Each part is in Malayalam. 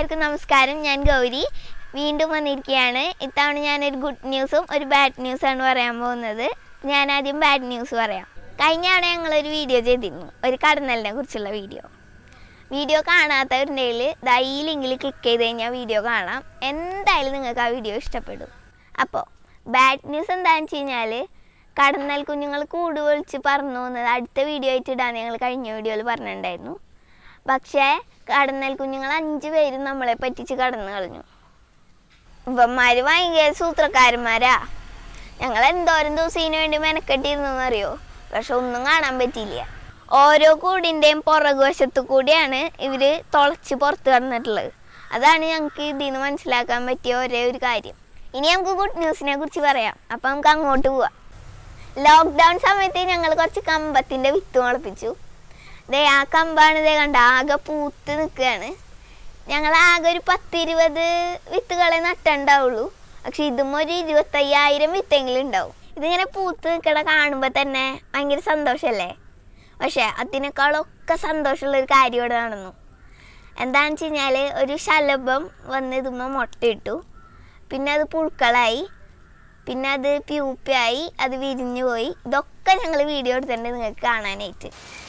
എല്ലാവർക്കും നമസ്കാരം ഞാൻ ഗൗരി വീണ്ടും വന്നിരിക്കുകയാണ് ഇത്തവണ ഞാനൊരു ഗുഡ് ന്യൂസും ഒരു ബാഡ് ന്യൂസാണ് പറയാൻ പോകുന്നത് ഞാൻ ആദ്യം ബാഡ് ന്യൂസ് പറയാം കഴിഞ്ഞ തവണ ഞങ്ങളൊരു വീഡിയോ ചെയ്തിരുന്നു ഒരു കടന്നലിനെ കുറിച്ചുള്ള വീഡിയോ വീഡിയോ കാണാത്തവരുണ്ടെങ്കിൽ ദാ ഈ ലിങ്കിൽ ക്ലിക്ക് ചെയ്ത് കഴിഞ്ഞാൽ വീഡിയോ കാണാം എന്തായാലും നിങ്ങൾക്ക് ആ വീഡിയോ ഇഷ്ടപ്പെടും അപ്പോൾ ബാഡ് ന്യൂസ് എന്താണെന്ന് വെച്ച് കഴിഞ്ഞാൽ കടന്നൽ കുഞ്ഞുങ്ങൾ കൂട് പൊളിച്ച് പറന്നു പോകുന്നത് അടുത്ത വീഡിയോ ആയിട്ട് ഇടാൻ ഞങ്ങൾ കഴിഞ്ഞ വീഡിയോയിൽ പറഞ്ഞിട്ടുണ്ടായിരുന്നു പക്ഷേ കടന്നൽ കുഞ്ഞുങ്ങൾ അഞ്ച് പേരും നമ്മളെ പറ്റിച്ച് കടന്നു കളഞ്ഞു ഇവന്മാര് ഭയങ്കര സൂത്രക്കാരന്മാരാ ഞങ്ങൾ എന്തോരം ദിവസം ഇതിനു വേണ്ടി മെനക്കെട്ടിരുന്നു അറിയോ പക്ഷെ ഒന്നും കാണാൻ പറ്റിയില്ല ഓരോ കൂടിൻ്റെയും പുറകുവശത്തു കൂടിയാണ് ഇവര് തുളച്ച് പുറത്ത് കടന്നിട്ടുള്ളത് അതാണ് ഞങ്ങൾക്ക് ഇതിൽ നിന്ന് മനസ്സിലാക്കാൻ പറ്റിയ ഒരേ ഒരു കാര്യം ഇനി നമുക്ക് ഗുഡ് ന്യൂസിനെ കുറിച്ച് പറയാം അപ്പം നമുക്ക് അങ്ങോട്ട് പോവാം ലോക്ക്ഡൗൺ സമയത്ത് ഞങ്ങൾ കുറച്ച് കമ്പത്തിൻ്റെ വിത്ത് മുളപ്പിച്ചു ദേ ആ കമ്പാണ് ഇതേ കണ്ട ആകെ പൂത്ത് നിൽക്കുകയാണ് ഞങ്ങൾ ആകെ ഒരു പത്തിരുപത് വിത്തുകളെ നട്ടുണ്ടാവുള്ളൂ പക്ഷെ ഇതും ഒരു ഇരുപത്തയ്യായിരം വിത്തെങ്കിലും ഉണ്ടാവും ഇതിങ്ങനെ പൂത്ത് നിൽക്കണ കാണുമ്പോൾ തന്നെ ഭയങ്കര സന്തോഷമല്ലേ പക്ഷേ അതിനേക്കാളൊക്കെ സന്തോഷമുള്ള ഒരു കാര്യം ഇവിടെ നടന്നു എന്താണെന്ന് വെച്ച് കഴിഞ്ഞാൽ ഒരു ശലഭം വന്ന് ഇതുമ്പോൾ മുട്ടയിട്ടു പിന്നെ അത് പുഴുക്കളായി പിന്നെ അത് പ്യൂപ്പയായി അത് വിരിഞ്ഞു പോയി ഇതൊക്കെ ഞങ്ങൾ വീഡിയോ എടുത്തിട്ടുണ്ട് നിങ്ങൾക്ക് കാണാനായിട്ട്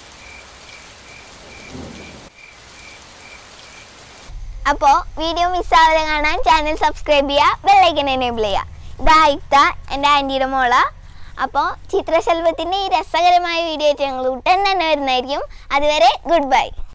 അപ്പോൾ വീഡിയോ മിസ്സാവാതെ കാണാൻ ചാനൽ സബ്സ്ക്രൈബ് ചെയ്യുക ബെല്ലൈക്കൻ എനേബിൾ ചെയ്യുക ഇതായിത്ത എൻ്റെ ആൻറ്റിയുടെ മോള അപ്പോൾ ചിത്രശലഭത്തിൻ്റെ ഈ രസകരമായ വീഡിയോ ആയിട്ട് ഞങ്ങൾ ഉടൻ തന്നെ വരുന്നതായിരിക്കും അതുവരെ ഗുഡ് ബൈ